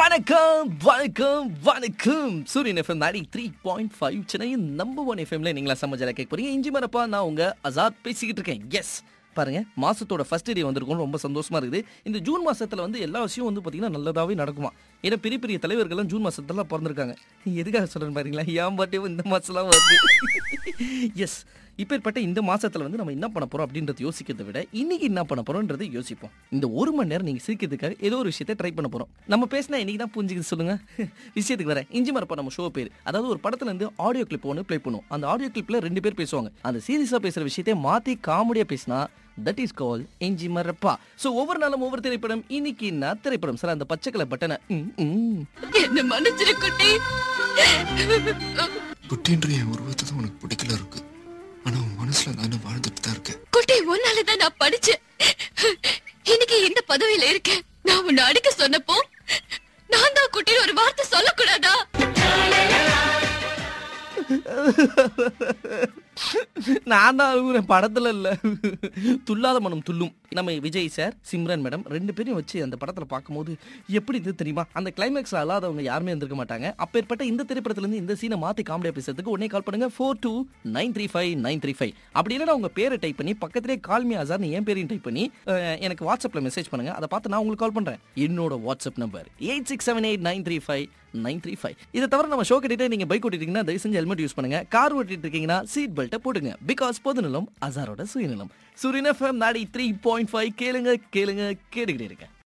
வணக்கம் வணக்கம் வணக்கம் சூரியன் எஃப்எம் நாடி த்ரீ பாயிண்ட் ஃபைவ் சென்னையின் நம்பர் ஒன் எஃப்எம்ல நீங்களா சமஜால கேட்க போறீங்க இஞ்சி மரப்பா நான் உங்க அசாத் பேசிக்கிட்டு இருக்கேன் எஸ் பாருங்க மாசத்தோட ஃபர்ஸ்ட் டே வந்திருக்கும் ரொம்ப சந்தோஷமா இருக்குது இந்த ஜூன் மாசத்துல வந்து எல்லா விஷயம் வந்து பாத்தீங்கன்னா நல்லதாவே நடக்குமா ஏன்னா பெரிய பெரிய தலைவர்கள்லாம் ஜூன் மாசத்துல பிறந்திருக்காங்க எதுக்காக சொல்றேன் பாருங்களா ஏன் பாட்டே இந்த மாசம்லாம் வருது எஸ் இப்பேற்பட்ட இந்த மாசத்துல வந்து நம்ம என்ன பண்ண போறோம் அப்படின்றத யோசிக்கிறதை விட இன்னைக்கு என்ன பண்ண போறோம்ன்றதை யோசிப்போம் இந்த ஒரு மணி நேரம் நீங்க சிரிக்கிறதுக்காக ஏதோ ஒரு விஷயத்தை ட்ரை பண்ண போறோம் நம்ம பேசினா இன்னைக்கு தான் புரிஞ்சுக்கிது சொல்லுங்க விஷயத்துக்கு வரேன் இஞ்சி மரப்பா நம்ம ஷோ பேர் அதாவது ஒரு படத்துல இருந்து ஆடியோ கிளிப் ஒன்று ப்ளே பண்ணுவோம் அந்த ஆடியோ கிளிப்ல ரெண்டு பேர் பேசுவாங்க அந்த சீரியஸா பேசுற விஷயத்தை மாத்தி காமெடியா பேசினா தட் இஸ் கால் இஞ்சி மரப்பா சோ ஒவ்வொரு நாளும் ஒவ்வொரு திரைப்படம் இன்னைக்கு என்ன திரைப்படம் சார் அந்த பச்சை கலர் பட்டனை ம், ம். என்ன மன்னிச்சிரு குட்டி குட்டின்ற என் உருவத்தை தான் உனக்கு பிடிக்கல இருக்கு ஆனா உன் மனசுல நானும் வாழ்ந்துட்டு தான் இருக்கேன் குட்டி உன்னாலதான் நான் படிச்சேன் இன்னைக்கு இந்த பதவியில இருக்கேன் நான் உன்னை அடிக்க சொன்னப்போ நான் தான் குட்டின்னு ஒரு வார்த்தை சொல்லக்கூடாதா நான் தான் அழுகுறேன் படத்துல இல்ல துல்லாத மனம் துள்ளும் நம்ம விஜய் சார் சிம்ரன் மேடம் ரெண்டு பேரையும் வச்சு அந்த படத்துல பார்க்கும்போது எப்படி இது தெரியுமா அந்த கிளைமேக்ஸ்ல அல்லாதவங்க யாருமே இருந்திருக்க மாட்டாங்க அப்பேற்பட்ட இந்த திரைப்படத்துல இருந்து இந்த சீனை மாத்தி காமெடியா பேசுறதுக்கு உடனே கால் பண்ணுங்க four two nine three five nine three five அப்படி இல்லைன்னா உங்க பேரை டைப் பண்ணி பக்கத்திலே கால்மி ஆசார் என் பேரையும் டைப் பண்ணி அஹ், எனக்கு வாட்ஸ்அப்ல மெசேஜ் பண்ணுங்க அதை பார்த்து நான் உங்களுக்கு கால் பண்றேன் என்னோட WhatsApp number eight six seven eight nine three five nine three five இதை தவிர நம்ம ஷோ கட்டிட்டு நீங்க பைக் ஓட்டிட்டீங்கன்னா தயவு செஞ்சு ஹெல்மெட் யூஸ் பண்ணுங்க கார் ஓட்டிட்டு இருக்கீங்கன்னா சீட் பெல்ட்டை போடுங்க பிகாஸ் பொதுநலம் அசாரோட சுயநலம் சூரியன் எஃப்எம் நாடி த்ரீ பாயிண்ட் ஃபைவ் கேளுங்க கேளுங்க கேட்டுக்கிட்டே இருக்க